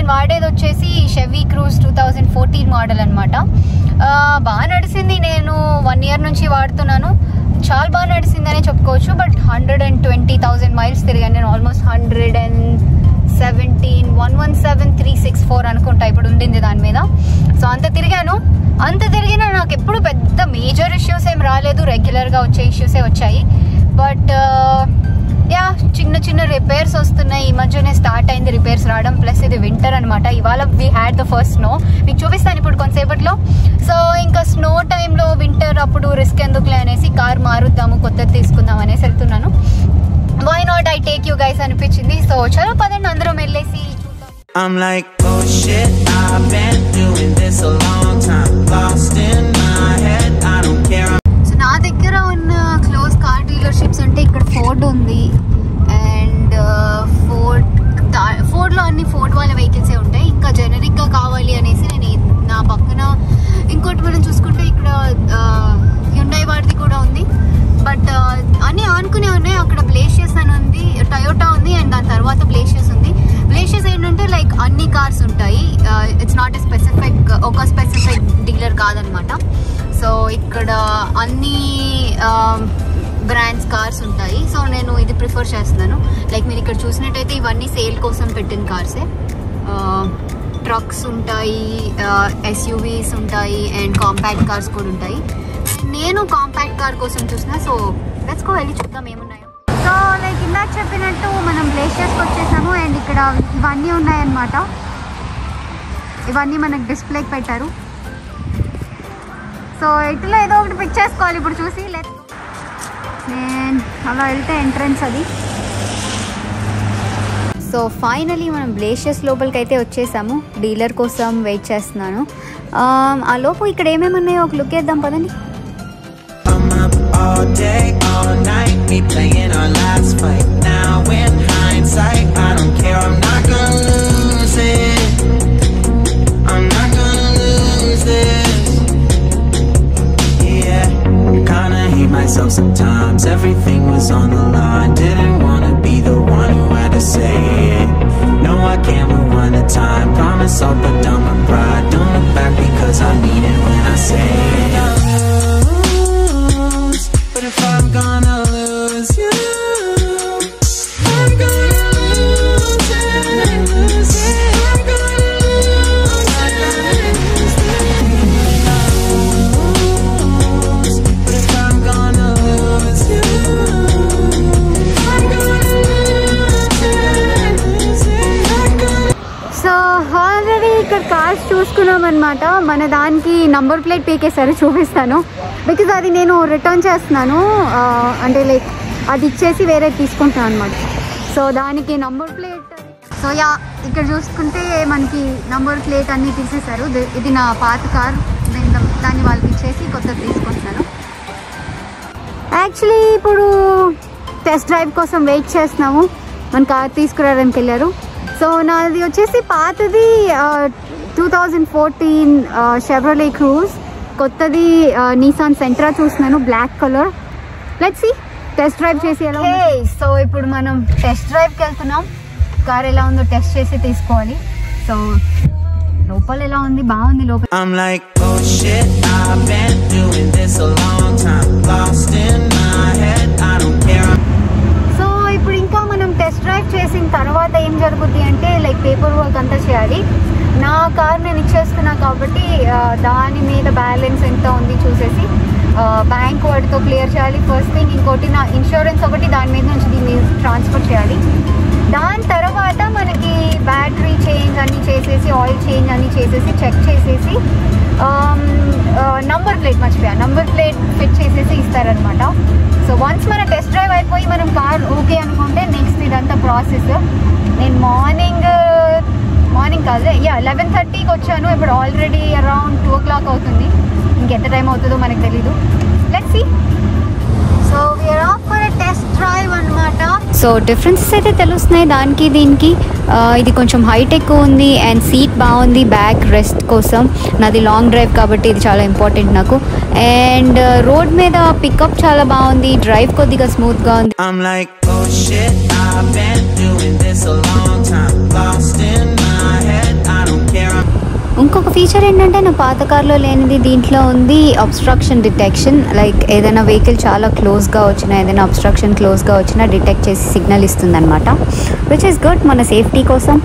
నేను వాడేది వచ్చేసి Chevy Cruze two thousand fourteen model అనమాట బాగా నడిచింది నేను వన్ ఇయర్ నుంచి వాడుతున్నాను చాలా బాగా నడిచిందనే చెప్పుకోవచ్చు but hundred and twenty thousand miles తిరిగాను నేను almost hundred and seventeen one one seven three six four అనుకుంటా ఇప్పుడు ఉండింది దాని మీద సో అంత తిరిగాను అంత తిరిగినా నాకు ఎప్పుడు పెద్ద మేజర్ ఇష్యూస్ ఏం రాలేదు రెగ్యులర్గా వచ్చే ఇష్యూసే వచ్చాయి బట్ యా చిన్న చిన్న రిపేర్స్ వస్తున్నాయి ఈ మధ్యనే స్టార్ట్ అయింది రిపేర్స్ రావడం ప్లస్ ఇది వింటర్ అనమాట ఇవాళ we had the first snow మీకు చూపిస్తాను ఇప్పుడు కొంతసేపట్లో సో ఇంకా స్నో టైంలో వింటర్ అప్పుడు రిస్క్ ఎందుకులే అనేసి కార్ మారుద్దాము కొత్తది తీసుకుందాం అనేసి వెళ్తున్నాను why not I take you guys అనిపించింది సో చలో పదండి అందరం వెళ్ళేసి చూద్దాం I'm like, oh shit, I've been doing this a long time. Lost in my head, I don't care. So నా దగ్గర ఉన్న క్లోజ్ కార్ డీలర్షిప్స్ అంటే ఇక్కడ ఫోర్డ్ ఉంది అండ్ ఫోర్డ్ ఫోర్డ్లో అన్ని ఫోర్డ్ వాళ్ళ వెహికల్సే ఉంటాయి ఇంకా జెనరిక్గా కావాలి అనేసి నేను ఈ- నా పక్కన ఇంకోటి మనం చూసుకుంటే ఇక్కడ హ్యుండై వాడిది కూడా ఉంది బట్ అన్నీ ఆనుకునే ఉన్నాయి అక్కడ బ్లేషియస్ అని ఉంది టయోటా ఉంది అండ్ దాని తర్వాత బ్లేషియస్ ఉంది బ్లేషియస్ ఏంటంటే లైక్ అన్ని కార్స్ ఉంటాయి ఇట్స్ నాట్ ఎ స్పెసిఫిక్ ఒక స్పెసిఫిక్ డీలర్ కాదనమాట సో ఇక్కడ అన్ని బ్రాండ్స్ కార్స్ ఉంటాయి సో నేను ఇది ప్రిఫర్ చేస్తున్నాను లైక్ మీరు ఇక్కడ చూసినట్టయితే ఇవన్నీ సేల్ కోసం పెట్టిన కార్సే ట్రక్స్ ఉంటాయి ఎస్యూవీస్ ఉంటాయి అండ్ కాంపాక్ట్ కార్స్ కూడా ఉంటాయి నేను కాంపాక్ట్ కార్ కోసం చూసిన సో లెట్స్ కో వెళ్ళి చూద్దాం ఏమున్నాయో సో లైక్ ఇందాక చెప్పినట్టు మనం గ్లేషియర్స్కి వచ్చేసాము అండ్ ఇక్కడ ఇవన్నీ ఉన్నాయన్నమాట ఇవన్నీ మనకు డిస్ప్లేకి పెట్టారు సో ఇటులో ఏదో ఒకటి పిక్ చేసుకోవాలి ఇప్పుడు చూసి లెట్ నేను అలా వెళ్తే ఎంట్రన్స్ అది సో ఫైనలీ మనం బ్లేషియస్ లోపలికి అయితే వచ్చేసాము డీలర్ కోసం వెయిట్ చేస్తున్నాను Um, ఆ లోపు ఇక్కడ ఏమేమి ఉన్నాయో ఒక లుక్ వేద్దాం పదండి I'm up all day, all night, me playing our last fight. Now in hindsight, I don't care, I'm not gonna lose it. I'm not gonna lose this. Yeah, kinda hate myself sometimes. Everything was on the line. Didn't wanna be the one who had to say it. No, I can't move on to time. Promise I'll put down my pride. Don't look back because I mean it when I say it. Lose, But if I'm gonna lose you, I'm gonna lose it. Lose it. I'm gonna lose it. But if I'm gonna lose you, I'm gonna lose it. Lose it. I'm gonna so already ఇక్కడ cars చూసుకున్నాం అనమాట మన దానికి number plate పీకేసారు చూపిస్తాను because అది నేను return చేస్తున్నాను ఆ, అంటే లైక్ అది ఇచ్చేసి వేరే తీసుకుంటున్నాను అనమాట సో దానికి నంబర్ ప్లేట్ సో యా ఇక్కడ చూసుకుంటే మనకి నంబర్ ప్లేట్ అన్నీ తీసేశారు ది- ఇది నా పాత కార్ నేను దా- దాన్ని వాళ్ళకి ఇచ్చేసి కొత్తది తీసుకుంటున్నాను యాక్చువల్లీ ఇప్పుడు టెస్ట్ డ్రైవ్ కోసం వెయిట్ చేస్తున్నాము మన కార్ తీసుకురావడానికి వెళ్ళారు సో నాది వచ్చేసి పాతది two thousand fourteen Chevrolet Cruze కొత్తది నీసాన్ సెంట్రా చూస్తున్నాను black colour let's see test drive చేసి ఎలా సో ఇప్పుడు మనం టెస్ట్ డ్రైవ్కి వెళ్తున్నాం కార్ ఎలా ఉందో టెస్ట్ చేసి తీసుకోవాలి సో లోపల ఎలా ఉంది బాగుంది లోపల I'm like, oh shit, I've been doing this a long time. Lost in my head, I don't care. So ఇప్పుడు ఇంకా మనం టెస్ట్ డ్రైవ్ చేసిన తర్వాత ఏం జరుగుద్ది అంటే లైక్ పేపర్ వర్క్ అంతా చేయాలి నా కార్ నేను ఇచ్చేస్తున్నా కాబట్టి ఆ, దాని మీద బ్యాలెన్స్ ఎంత ఉంది చూసేసి బ్యాంక్ వాటితో క్లియర్ చేయాలి ఫస్ట్ థింగ్ ఇంకోటి నా ఇన్సూరెన్స్ ఒకటి దాని మీద నుంచి దీన్ని ట్రాన్స్ఫర్ చేయాలి దాని తర్వాత మనకి బ్యాటరీ చేంజ్ అన్నీ చేసేసి ఆయిల్ చేంజ్ అన్నీ చేసేసి చెక్ చేసేసి నంబర్ ప్లేట్ మర్చిపోయా నంబర్ ప్లేట్ ఫిట్ చేసేసి ఇస్తారనమాట సో వన్స్ మన టెస్ట్ డ్రైవ్ అయిపోయి మనం కార్ ఓకే అనుకుంటే నెక్స్ట్ ఇదంతా ప్రాసెస్ నేను మార్నింగ్ మార్నింగ్ కాదు యా లెవెన్ థర్టీకి వచ్చాను ఇప్పుడు already around two o'clock అవుతుంది ఇంకెంత టైం అవుతుందో మనకు తెలీదు let's see so we're off for test drive అనమాట సో డిఫరెన్సెస్ అయితే తెలుస్తున్నాయి దానికి దీనికి ఆ, ఇది కొంచెం హైట్ ఎక్కువ ఉంది అండ్ సీట్ బాగుంది బ్యాక్ రెస్ట్ కోసం నాది లాంగ్ డ్రైవ్ కాబట్టి ఇది చాలా ఇంపార్టెంట్ నాకు అండ్ రోడ్ మీద పికప్ చాలా బాగుంది డ్రైవ్ కొద్దిగా స్మూత్గా ఉంది I'm like, oh shit, I've been doing this a long time. Lost in my head, ఇంకొక ఫీచర్ ఏంటంటే నా పాత కార్లో లేనిది దీంట్లో ఉంది అబ్స్ట్రక్షన్ డిటెక్షన్ లైక్ ఏదైనా వెహికల్ చాలా క్లోజ్గా వచ్చినా ఏదైనా అబ్స్ట్రక్షన్ క్లోజ్గా వచ్చినా డిటెక్ట్ చేసి సిగ్నల్ ఇస్తుంది అనమాట విచ్ ఇస్ గుడ్ మన సేఫ్టీ కోసం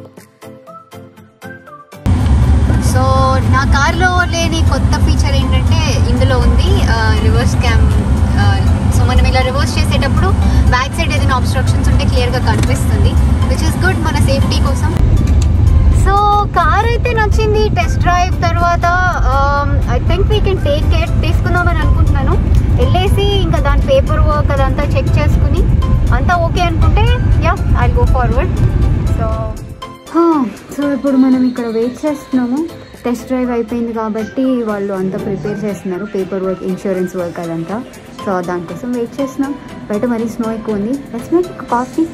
సో నా కార్లో లేని కొత్త ఫీచర్ ఏంటంటే ఇందులో ఉంది రివర్స్ క్యామ్ సో మనం ఇలా రివర్స్ చేసేటప్పుడు బ్యాక్ సైడ్ ఏదైనా అబ్స్ట్రక్షన్స్ ఉంటే క్లియర్గా కనిపిస్తుంది విచ్ ఇస్ గుడ్ మన సేఫ్టీ కోసం సో కార్ అయితే నచ్చింది టెస్ట్ డ్రైవ్ తర్వాత I think we can take care తీసుకుందామని అనుకుంటున్నాను వెళ్ళేసి ఇంకా దాని పేపర్ వర్క్ అదంతా చెక్ చేసుకుని అంతా ఓకే అనుకుంటే yeah I go forward so so ఇప్పుడు మనం ఇక్కడ వెయిట్ చేస్తున్నాము టెస్ట్ డ్రైవ్ అయిపోయింది కాబట్టి వాళ్ళు అంతా ప్రిపేర్ చేస్తున్నారు పేపర్ వర్క్ ఇన్సూరెన్స్ వర్క్ అదంతా సో దానికోసం వెయిట్ చేస్తున్నాం బయట మరీ స్నో ఎక్కువ ఉంది let's make coffee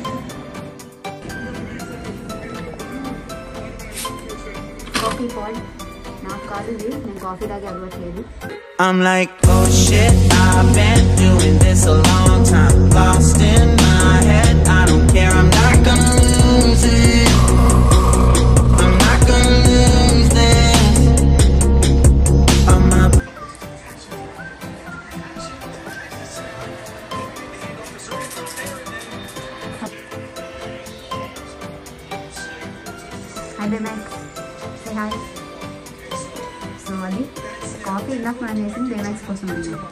coffee pod నాకు కాదు ఇది నేను కాఫీ తాగే అలవాట్లేదు I'm like, oh shit, I've been doing this a long time. Lost in my head, I don't care, I'm not gonna lose it. I'm not gonna lose this. I'm up. Hi Baymax say hi so అది coffee ఇందాక మనం చేసింది బేమాక్స్ కోసం అన్నమాట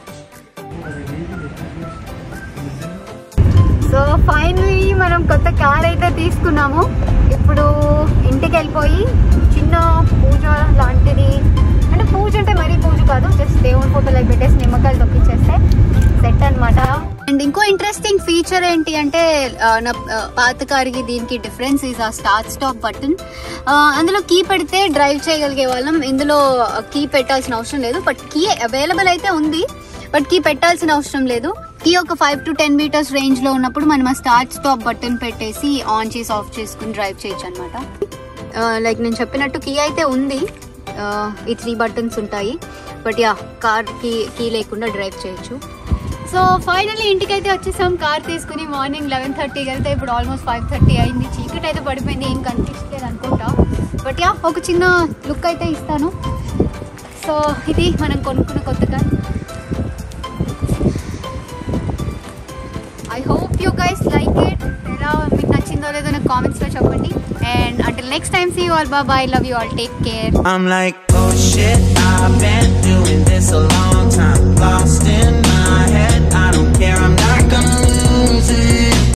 so finally మనం కొత్త car అయితే తీసుకున్నాము ఇప్పుడు ఇంటికి వెళ్ళిపోయి చిన్న పూజ లాంటిది అంటే పూజ అంటే మరీ పూజ కాదు జస్ట్ దేవుని ఫోటోలో పెట్టేసి నిమ్మకాయలు తొక్కిచ్చేస్తే సెట్ అన్నమాట అండ్ ఇంకో ఇంట్రెస్టింగ్ ఫీచర్ ఏంటి అంటే ఆ, నా ఆ, పాత కార్కి దీనికి డిఫరెన్స్ ఈజ్ ఆ స్టార్ట్ స్టాప్ బటన్ అందులో కీ పెడితే డ్రైవ్ చేయగలిగే వాళ్ళం ఇందులో కీ పెట్టాల్సిన అవసరం లేదు బట్ కీ అవైలబుల్ అయితే ఉంది బట్ కీ పెట్టాల్సిన అవసరం లేదు కీ ఒక five to ten metres range లో ఉన్నప్పుడు మనం ఆ స్టార్ట్ స్టాప్ బటన్ పెట్టేసి ఆన్ చేసి ఆఫ్ చేసుకుని డ్రైవ్ చేయొచ్చు అనమాట లైక్ నేను చెప్పినట్టు కీ అయితే ఉంది ఆ, ఈ త్రీ బటన్స్ ఉంటాయి but yeah car key key లేకుండా డ్రైవ్ చేయొచ్చు సో ఫైనల్లీ ఇంటికి అయితే వచ్చేసాం కార్ తీసుకుని మార్నింగ్ లెవెన్ థర్టీకి వెళ్తే ఇప్పుడు ఆల్మోస్ట్ ఫైవ్ థర్టీ అయింది చీకటి అయితే పడిపోయింది ఏం కనిపించలేదు అనుకుంటా బట్ యా ఒక చిన్న లుక్ అయితే ఇస్తాను సో ఇది మనం కొనుక్కున్న కొత్త car I hope you guys like it ఎలా మీకు నచ్చిందో లేదో నాకు కామెంట్స్లో చెప్పండి and until next time see you all bye love you all take care I'm like, oh shit, I've been doing this a long time. Lost in